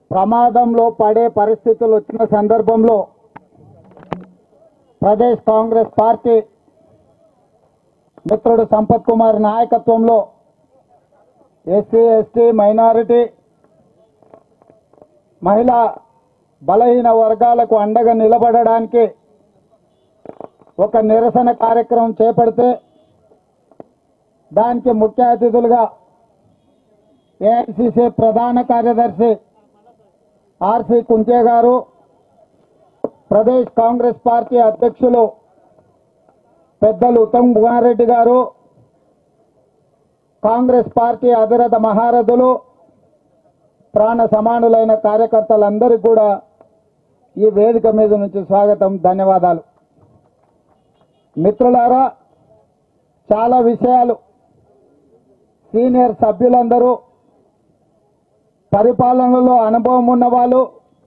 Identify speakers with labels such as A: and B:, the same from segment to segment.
A: ప్రమాదంలో పడే పరిస్థితులు వచ్చిన సందర్భంలో ప్రదేశ్ కాంగ్రెస్ పార్టీ మిత్రుడు సంపత్ కుమార్ నాయకత్వంలో ఎస్సీ ఎస్టీ మైనారిటీ మహిళా బలహీన వర్గాలకు అండగా నిలబడడానికి ఒక నిరసన కార్యక్రమం చేపడితే దానికి ముఖ్య అతిథులుగా ఏఐసిసి ప్రధాన కార్యదర్శి ఆర్సి కుంకే గారు ప్రదేశ్ కాంగ్రెస్ పార్టీ అధ్యక్షులు పెద్దలు ఉత్తమ్ కుమార్ రెడ్డి గారు కాంగ్రెస్ పార్టీ అధిరథ మహారథులు ప్రాణ సమానులైన కార్యకర్తలందరికీ కూడా ఈ వేదిక మీద నుంచి స్వాగతం ధన్యవాదాలు మిత్రులారా చాలా విషయాలు సీనియర్ సభ్యులందరూ పరిపాలనలో అనుభవం ఉన్నవాళ్ళు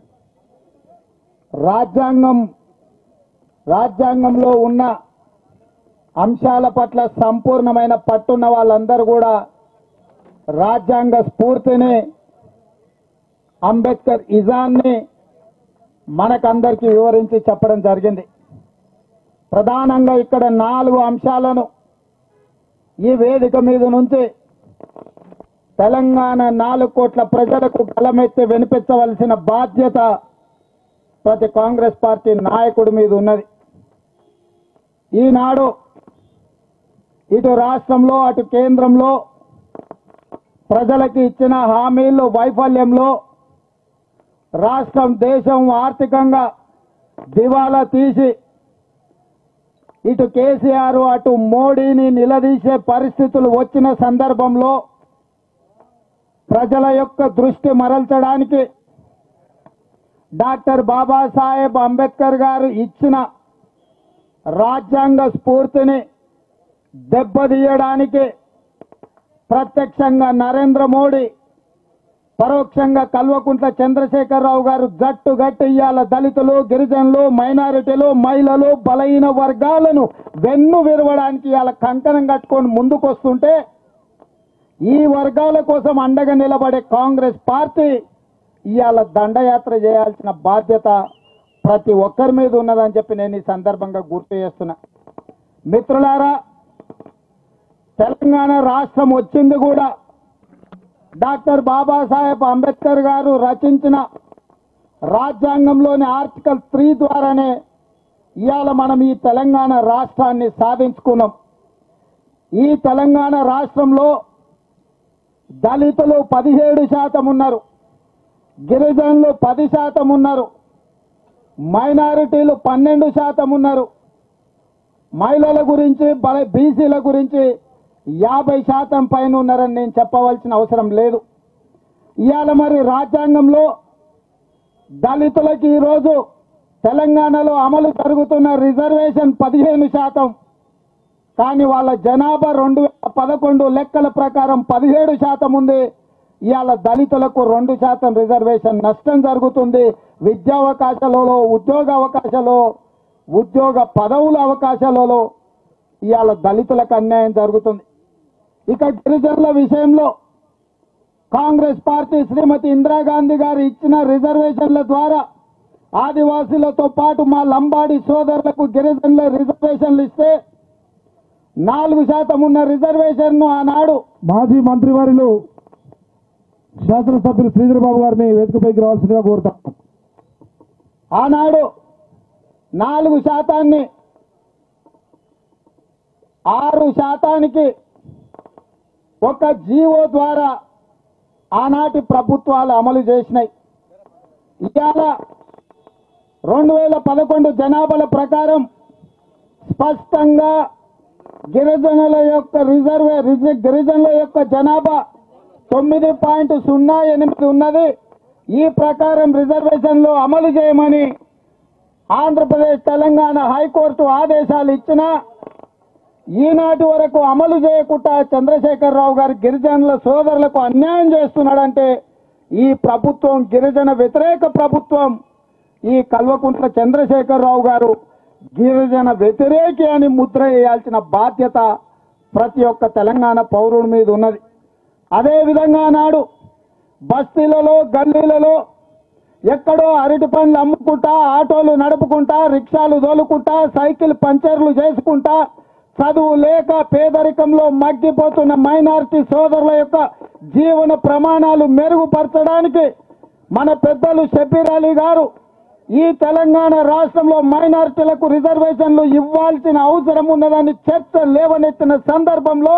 A: రాజ్యాంగం రాజ్యాంగంలో ఉన్న అంశాల పట్ల సంపూర్ణమైన పట్టున్న వాళ్ళందరూ కూడా రాజ్యాంగ స్ఫూర్తిని అంబేద్కర్ ఇజాన్ని మనకందరికీ వివరించి చెప్పడం జరిగింది ప్రధానంగా ఇక్కడ నాలుగు అంశాలను ఈ వేదిక మీద నుంచి తెలంగాణ నాలుగు కోట్ల ప్రజలకు గలమెత్తి వినిపించవలసిన బాధ్యత ప్రతి కాంగ్రెస్ పార్టీ నాయకుడి మీద ఉన్నది ఈనాడు ఇటు రాష్ట్రంలో అటు కేంద్రంలో ప్రజలకు ఇచ్చిన హామీలు వైఫల్యంలో రాష్ట్రం దేశం ఆర్థికంగా దివాలా తీసి ఇటు కేసీఆర్ అటు మోడీని నిలదీసే పరిస్థితులు వచ్చిన సందర్భంలో ప్రజల యొక్క దృష్టి మరల్చడానికి డాక్టర్ బాబాసాహెబ్ అంబేద్కర్ గారు ఇచ్చిన రాజ్యాంగ స్ఫూర్తిని దెబ్బతీయడానికి ప్రత్యక్షంగా నరేంద్ర మోడీ పరోక్షంగా కల్వకుంట్ల చంద్రశేఖరరావు గారు జట్టు గట్టి ఇయ్యాల దళితులు గిరిజనులు మైనారిటీలు మహిళలు బలహీన వర్గాలను వెన్ను విరవడానికి ఇవాళ కంకణం కట్టుకొని ముందుకొస్తుంటే ఈ వర్గాల కోసం అండగా నిలబడే కాంగ్రెస్ పార్టీ ఇవాళ దండయాత్ర చేయాల్సిన బాధ్యత ప్రతి ఒక్కరి మీద ఉన్నదని చెప్పి నేను ఈ సందర్భంగా గుర్తు చేస్తున్నా మిత్రులారా తెలంగాణ రాష్ట్రం వచ్చింది కూడా డాక్టర్ బాబాసాహెబ్ అంబేద్కర్ గారు రచించిన రాజ్యాంగంలోని ఆర్టికల్ త్రీ ద్వారానే ఇవాళ మనం ఈ తెలంగాణ రాష్ట్రాన్ని సాధించుకున్నాం ఈ తెలంగాణ రాష్ట్రంలో దళితులు పదిహేడు శాతం ఉన్నారు గిరిజనులు పది శాతం ఉన్నారు మైనారిటీలు పన్నెండు శాతం ఉన్నారు మహిళల గురించి బల- బీసీల గురించి యాభై శాతం పైన ఉన్నారని నేను చెప్పవలసిన అవసరం లేదు ఇవాళ మరి రాజ్యాంగంలో దళితులకి ఈరోజు తెలంగాణలో అమలు జరుగుతున్న రిజర్వేషన్ పదిహేను శాతం కానీ వాళ్ళ జనాభా రెండు వేల పదకొండు లెక్కల ప్రకారం పదిహేడు శాతం ఉంది ఇవాళ దళితులకు రెండు శాతం రిజర్వేషన్ నష్టం జరుగుతుంది విద్యావకాశాలలో ఉద్యోగ అవకాశాలు ఉద్యోగ పదవుల అవకాశాలలో ఇవాళ దళితులకు అన్యాయం జరుగుతుంది ఇక గిరిజనుల విషయంలో కాంగ్రెస్ పార్టీ శ్రీమతి ఇందిరాగాంధీ గారు ఇచ్చిన రిజర్వేషన్ల ద్వారా ఆదివాసీలతో పాటు మా లంబాడి సోదరులకు గిరిజనుల రిజర్వేషన్లు ఇస్తే నాలుగు శాతం ఉన్న రిజర్వేషన్ ను ఆనాడు
B: మాజీ మంత్రివర్యులు శాసనసభ్యులు శ్రీధర్ బాబు గారిని వేదికపైకి రావాల్సిందిగా కోరుతాం
A: ఆనాడు నాలుగు శాతాన్ని ఆరు శాతానికి ఒక జీవో ద్వారా ఆనాటి ప్రభుత్వాలు అమలు చేసినాయి ఇవాళ రెండు వేల పదకొండు జనాభాల ప్రకారం స్పష్టంగా గిరిజనుల యొక్క రిజర్వే రిజ- గిరిజనుల యొక్క జనాభా తొమ్మిది పాయింట్ సున్నా ఎనిమిది ఉన్నది ఈ ప్రకారం రిజర్వేషన్లు అమలు చేయమని ఆంధ్రప్రదేశ్ తెలంగాణ హైకోర్టు ఆదేశాలు ఇచ్చినా ఈనాటి వరకు అమలు చేయకుండా చంద్రశేఖరరావు గారు గిరిజనుల సోదరులకు అన్యాయం చేస్తున్నాడంటే ఈ ప్రభుత్వం గిరిజన వ్యతిరేక ప్రభుత్వం ఈ కల్వకుంట్ల చంద్రశేఖరరావు గారు గిరిజన వ్యతిరేకి అని ముద్ర వేయాల్సిన బాధ్యత ప్రతి ఒక్క తెలంగాణ పౌరుడి మీద ఉన్నది అదే విధంగా నాడు బస్తీలలో గల్లీలలో ఎక్కడో అరటి పండ్లు అమ్ముకుంటా ఆటోలు నడుపుకుంటా రిక్షాలు తోలుకుంటా సైకిల్ పంచర్లు చేసుకుంటా చదువు లేక పేదరికంలో మగ్గిపోతున్న మైనారిటీ సోదరుల యొక్క జీవన ప్రమాణాలు మెరుగుపరచడానికి మన పెద్దలు షబీర్ అలీ గారు ఈ తెలంగాణ రాష్ట్రంలో మైనారిటీలకు రిజర్వేషన్లు ఇవ్వాల్సిన అవసరం ఉన్నదని చర్చ లేవనెత్తిన సందర్భంలో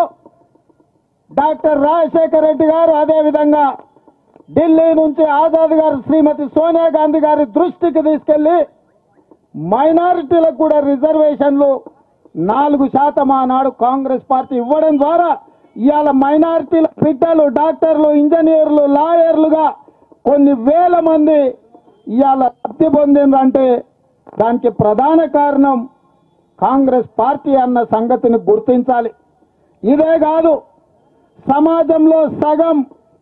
A: డాక్టర్ రాజశేఖర రెడ్డి గారు అదేవిధంగా ఢిల్లీ నుంచి ఆజాద్ గారు శ్రీమతి సోనియా గాంధీ గారి దృష్టికి తీసుకెళ్లి మైనారిటీలకు కూడా రిజర్వేషన్లు నాలుగు శాతం ఆనాడు కాంగ్రెస్ పార్టీ ఇవ్వడం ద్వారా ఇవాళ మైనారిటీల బిడ్డలు డాక్టర్లు ఇంజనీర్లు లాయర్లుగా కొన్ని వేల మంది ఇవాళ లబ్ధి పొందిందంటే దానికి ప్రధాన కారణం కాంగ్రెస్ పార్టీ అన్న సంగతిని గుర్తించాలి ఇదే కాదు సమాజంలో సగం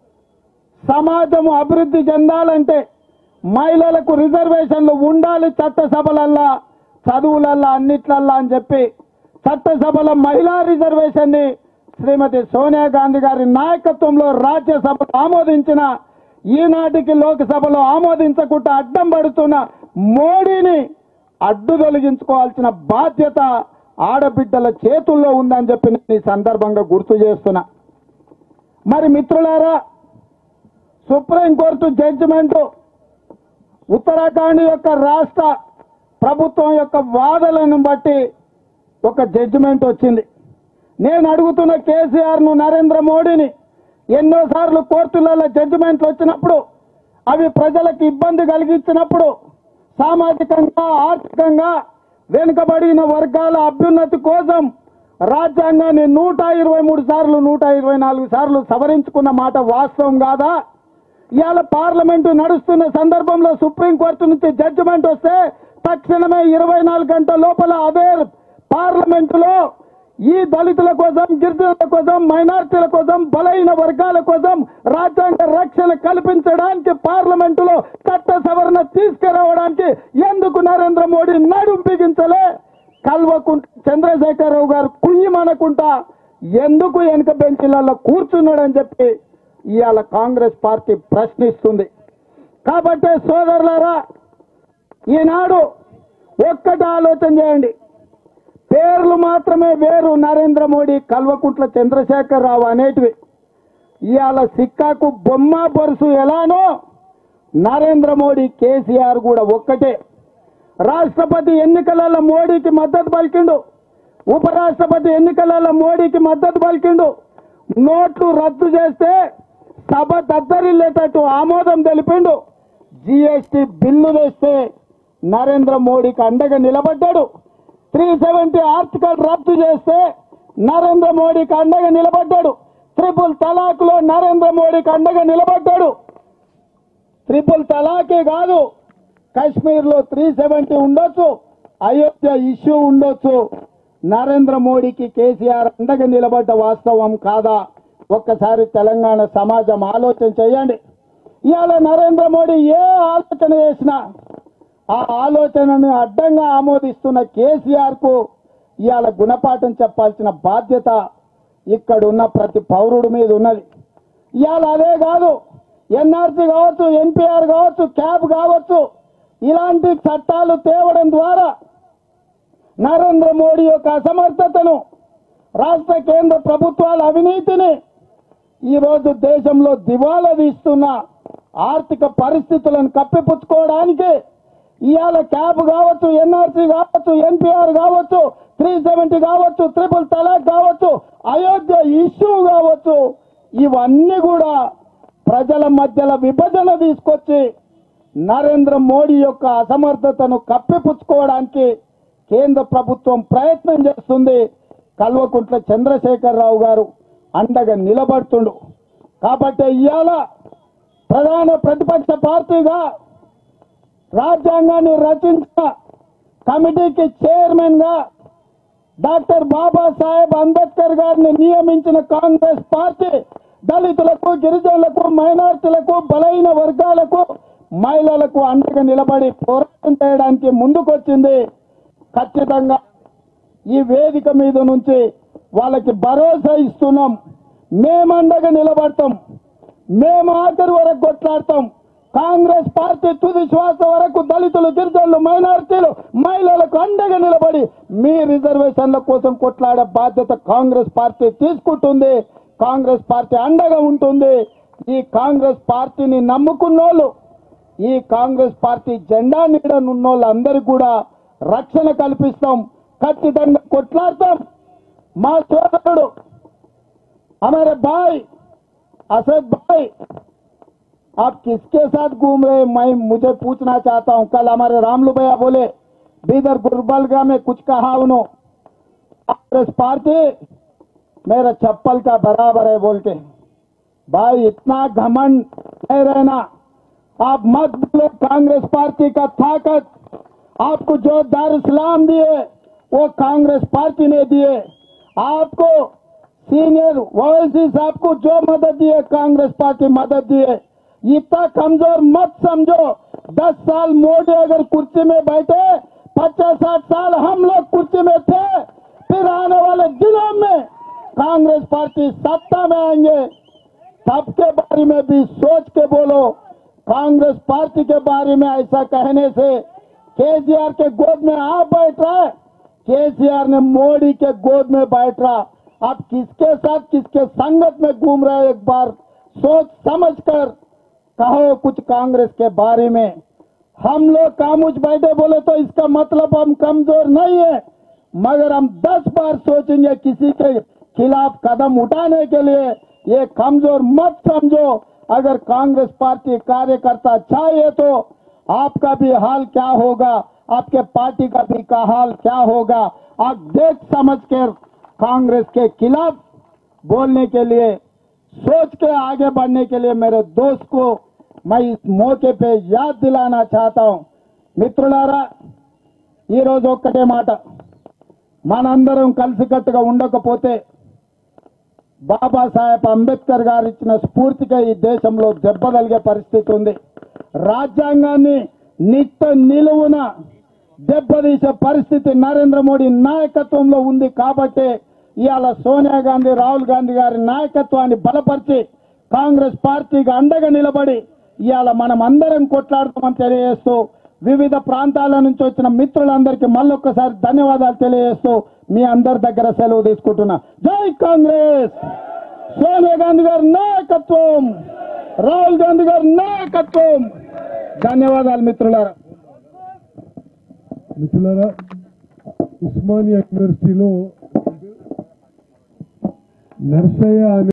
A: సమాజం అభివృద్ధి చెందాలంటే మహిళలకు రిజర్వేషన్లు ఉండాలి చట్టసభలల్లా చదువులల్లా అన్నిట్లల్లా అని చెప్పి చట్టసభల మహిళా రిజర్వేషన్ ని శ్రీమతి సోనియా గాంధీ గారి నాయకత్వంలో రాజ్యసభ ఆమోదించిన ఈనాటికి లోక్సభలో ఆమోదించకుండా అడ్డం పడుతున్న మోడీని అడ్డు తొలగించుకోవాల్సిన బాధ్యత ఆడబిడ్డల చేతుల్లో ఉందని చెప్పి నేను ఈ సందర్భంగా గుర్తు చేస్తున్నా మరి మిత్రులారా సుప్రీంకోర్టు జడ్జిమెంట్ ఉత్తరాఖండ్ యొక్క రాష్ట్ర ప్రభుత్వం యొక్క వాదనలను బట్టి ఒక జడ్జిమెంట్ వచ్చింది నేను అడుగుతున్న కేసీఆర్ ను నరేంద్ర మోడీని ఎన్నోసార్లు కోర్టులలో జడ్జిమెంట్లు వచ్చినప్పుడు అవి ప్రజలకు ఇబ్బంది కలిగించినప్పుడు సామాజికంగా ఆర్థికంగా వెనుకబడిన వర్గాల అభ్యున్నతి కోసం రాజ్యాంగాన్ని నూట ఇరవై మూడు సార్లు నూట ఇరవై నాలుగు సార్లు సవరించుకున్న మాట వాస్తవం కాదా ఇవాళ పార్లమెంటు నడుస్తున్న సందర్భంలో సుప్రీంకోర్టు నుంచి జడ్జిమెంట్ వస్తే తక్షణమే ఇరవై నాలుగు గంటల లోపల అదే పార్లమెంటులో ఈ దళితుల కోసం గిరిజనుల కోసం మైనార్టీల కోసం బలైన వర్గాల కోసం రాజ్యాంగ రక్షణ కల్పించడానికి పార్లమెంటులో చట్ట సవరణ తీసుకురావడానికి ఎందుకు నరేంద్ర మోడీ నడుం బిగించలే కల్వకుంట చంద్రశేఖరరావు గారు కుయ్యమనకుంటా ఎందుకు వెనుక బెంచీలలో కూర్చున్నాడని చెప్పి ఇవాళ కాంగ్రెస్ పార్టీ ప్రశ్నిస్తుంది కాబట్టి సోదరులారా ఈనాడు ఒక్కటి ఆలోచన చేయండి పేర్లు మాత్రమే వేరు నరేంద్ర మోడీ కల్వకుంట్ల చంద్రశేఖర్ రావు అనేటివి ఇవాళ సిక్కాకు బొమ్మ బొరుసు ఎలానో నరేంద్ర మోడీ కేసీఆర్ కూడా ఒక్కటే రాష్ట్రపతి ఎన్నికలలో మోడీకి మద్దతు పలికిండు ఉపరాష్ట్రపతి ఎన్నికలలో మోడీకి మద్దతు పలికిండు నోట్లు రద్దు చేస్తే సభ దద్దరిల్లేటట్టు ఆమోదం తెలిపిండు జీఎస్టీ బిల్లు వేస్తే నరేంద్ర మోడీకి అండగా నిలబడ్డాడు త్రీ సెవెంటీ ఆర్టికల్ రద్దు చేస్తే నరేంద్ర మోడీకి అండగా నిలబడ్డాడు త్రిపుల్ తలాక్లో నరేంద్ర మోడీకి అండగా నిలబడ్డాడు ట్రిపుల్ తలాకే కాదు కాశ్మీర్ లో త్రీ సెవెంటీ ఉండొచ్చు అయోధ్య ఇష్యూ ఉండొచ్చు నరేంద్ర మోడీకి కేసీఆర్ అండగా నిలబడ్డ వాస్తవం కాదా ఒక్కసారి తెలంగాణ సమాజం ఆలోచన చేయండి ఇవాళ నరేంద్ర మోడీ ఏ ఆలోచన చేసినా ఆ ఆలోచనను అడ్డంగా ఆమోదిస్తున్న కేసీఆర్ కు ఇవాళ గుణపాఠం చెప్పాల్సిన బాధ్యత ఇక్కడున్న ప్రతి పౌరుడి మీద ఉన్నది ఇవాళ అదే కాదు ఎన్ఆర్సీ కావచ్చు ఎన్పిఆర్ కావచ్చు క్యాబ్ కావచ్చు ఇలాంటి చట్టాలు తేవడం ద్వారా నరేంద్ర మోడీ యొక్క అసమర్థతను రాష్ట్ర కేంద్ర ప్రభుత్వాల అవినీతిని ఈరోజు దేశంలో దివాలా తీస్తున్న ఆర్థిక పరిస్థితులను కప్పిపుచ్చుకోవడానికి ఇవాళ క్యాబ్ కావచ్చు ఎన్ఆర్సీ కావచ్చు ఎన్పిఆర్ కావచ్చు త్రీ సెవెంటీ కావచ్చు ట్రిపుల్ తలాక్ కావచ్చు అయోధ్య ఇష్యూ కావచ్చు ఇవన్నీ కూడా ప్రజల మధ్యలో విభజన తీసుకొచ్చి నరేంద్ర మోడీ యొక్క అసమర్థతను కప్పిపుచ్చుకోవడానికి కేంద్ర ప్రభుత్వం ప్రయత్నం చేస్తుంది కల్వకుంట్ల చంద్రశేఖరరావు గారు అండగా నిలబడుతుండు కాబట్టి ఇవాళ ప్రధాన ప్రతిపక్ష పార్టీగా రాజ్యాంగాన్ని రచించిన కమిటీకి చైర్మన్ గా డాక్టర్ బాబాసాహెబ్ అంబేద్కర్ గారిని నియమించిన కాంగ్రెస్ పార్టీ దళితులకు గిరిజనులకు మైనార్టీలకు బలైన వర్గాలకు మహిళలకు అండగా నిలబడి పోరాటం చేయడానికి ముందుకొచ్చింది ఖచ్చితంగా ఈ వేదిక మీద నుంచి వాళ్ళకి భరోసా ఇస్తున్నాం మేము అండగా నిలబడతాం మేము ఆఖరి వరకు కొట్లాడతాం కాంగ్రెస్ పార్టీ తుది శ్వాస వరకు దళితులు గిరిజనులు మైనారిటీలు మహిళలకు అండగా నిలబడి మీ రిజర్వేషన్ల కోసం కొట్లాడే బాధ్యత కాంగ్రెస్ పార్టీ తీసుకుంటుంది కాంగ్రెస్ పార్టీ అండగా ఉంటుంది ఈ కాంగ్రెస్ పార్టీని నమ్ముకున్నోళ్ళు ఈ కాంగ్రెస్ పార్టీ జెండా నీడనున్నోళ్ళందరికీ కూడా రక్షణ కల్పిస్తాం ఖచ్చితంగా కొట్లాడతాం మా సోదరుడు हमारे भाई असद भाई आप किसके साथ घूम रहे हैं? मैं मुझे पूछना चाहता हूं कल हमारे रामलू भैया बोले बीदर गुरबलगा में कुछ कहा उन्होंने कांग्रेस पार्टी मेरा चप्पल का बराबर है बोल के भाई इतना घमंड नहीं रहना आप मत बोलो कांग्रेस पार्टी का ताकत आपको जो दारुसलाम दिए वो कांग्रेस पार्टी ने दिए आपको सीनियर ओवैसी साहब को जो मदद दिए कांग्रेस पार्टी मदद दिए इतना कमजोर मत समझो दस साल मोदी अगर कुर्सी में बैठे पचास साठ साल हम लोग कुर्सी में थे फिर आने वाले दिनों में कांग्रेस पार्टी सत्ता में आएंगे सबके बारे में भी सोच के बोलो कांग्रेस पार्टी के बारे में ऐसा कहने से केसीआर के गोद में आप बैठ रहा है केसीआर ने मोदी के गोद में बैठ रहा आप किसके साथ किसके संगत में घूम रहे हैं एक बार सोच समझ कर कहो कुछ कांग्रेस के बारे में हम लोग कामुज बैठे बोले तो इसका मतलब हम कमजोर नहीं है मगर हम दस बार सोचेंगे किसी के खिलाफ कदम उठाने के लिए ये कमजोर मत समझो अगर कांग्रेस पार्टी कार्यकर्ता चाहिए तो आपका भी हाल क्या होगा आपके पार्टी का भी का हाल क्या होगा आप देख समझ कर कांग्रेस के खिलाफ बोलने के लिए सोच के आगे बढ़ने के लिए मेरे दोस्त को मैं इस मौके पे याद दिलाना चाहता हूं మిత్రులారా ఈ రోజు ఒక్కటే మాట మనందరం కలిసికట్టుగా ఉండకపోతే బాబాసాహెబ్ అంబేద్కర్ గారు ఇచ్చిన స్ఫూర్తిగా ఈ దేశంలో దెబ్బతలిగే పరిస్థితి ఉంది రాజ్యాంగాన్ని నిత్య నిలువున దెబ్బతీసే పరిస్థితి నరేంద్ర మోడీ నాయకత్వంలో ఉంది కాబట్టి ఇవాళ సోనియా గాంధీ రాహుల్ గాంధీ గారి నాయకత్వాన్ని బలపరిచి కాంగ్రెస్ పార్టీకి అండగా నిలబడి ఇవాళ మనం అందరం కొట్లాడుతామని తెలియజేస్తూ వివిధ ప్రాంతాల నుంచి వచ్చిన మిత్రులందరికీ మళ్ళొక్కసారి ధన్యవాదాలు తెలియజేస్తూ మీ అందరి దగ్గర సెలవు తీసుకుంటున్నా జై కాంగ్రెస్ సోనియా గాంధీ గారి నాయకత్వం రాహుల్ గాంధీ గారి నాయకత్వం ధన్యవాదాలు మిత్రులారా
B: మిత్రులారా ఉస్మానియా యూనివర్సిటీలో నర్సయ్య అనే